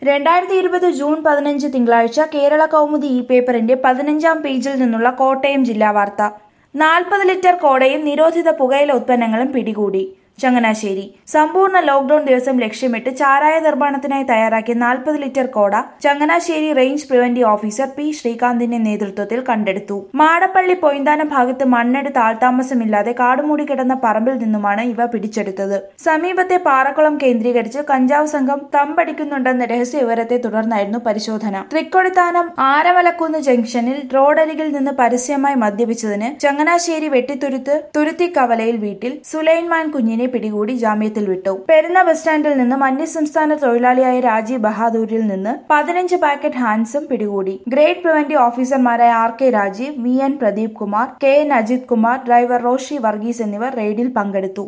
രണ്ടായിരത്തി ഇരുപത് ജൂൺ പതിനഞ്ച് തിങ്കളാഴ്ച കേരള കൗമുദി ഇ പേപ്പറിന്റെ പതിനഞ്ചാം പേജിൽ നിന്നുള്ള കോട്ടയം ജില്ലാ വാർത്ത നാൽപ്പത് ലിറ്റർ കോടയും നിരോധിത പുകയില ഉത്പന്നങ്ങളും പിടികൂടി ചങ്ങനാശ്ശേരി സമ്പൂർണ്ണ ലോക്ഡൌൺ ദിവസം ലക്ഷ്യമിട്ട് ചാരായ നിർമ്മാണത്തിനായി തയ്യാറാക്കിയ നാൽപ്പത് ലിറ്റർ കോട Changanassery range preventive officer P ശ്രീകാന്തിന്റെ നേതൃത്വത്തിൽ കണ്ടെടുത്തു മാടപ്പള്ളി പൊയ്ന്താനം ഭാഗത്ത് മണ്ണെട് താഴ്ത്താമസമില്ലാതെ കാടുമൂടി കിടന്ന പറമ്പിൽ നിന്നുമാണ് ഇവ പിടിച്ചെടുത്തത് സമീപത്തെ പാറക്കുളം കേന്ദ്രീകരിച്ച് കഞ്ചാവ് സംഘം തമ്പടിക്കുന്നുണ്ടെന്ന രഹസ്യ വിവരത്തെ തുടർന്നായിരുന്നു പരിശോധന തൃക്കൊടിത്താനം ആരമലക്കുന്ന് ജംഗ്ഷനിൽ റോഡരികിൽ നിന്ന് പരസ്യമായി മദ്യപിച്ചതിന് ചങ്ങനാശ്ശേരി വെട്ടിത്തുരുത്ത് തുരുത്തിക്കവലയിൽ വീട്ടിൽ സുലൈൻമാൻ കുഞ്ഞിനെ പിടികൂടി ജാമ്യത്തിൽ വിട്ടു പെരുന്ന ബസ് സ്റ്റാൻഡിൽ നിന്നും അന്യസംസ്ഥാന തൊഴിലാളിയായ രാജീവ് ബഹാദൂരിൽ നിന്ന് പതിനഞ്ച് പാക്കറ്റ് ഹാൻസും പിടികൂടി ഗ്രേഡ് പ്രിവന്റീവ് ഓഫീസർമാരായ R K Rajeev V N Pradeep Kumar K N Ajith Kumar driver Roshi Varghese എന്നിവർ റെയ്ഡിൽ പങ്കെടുത്തു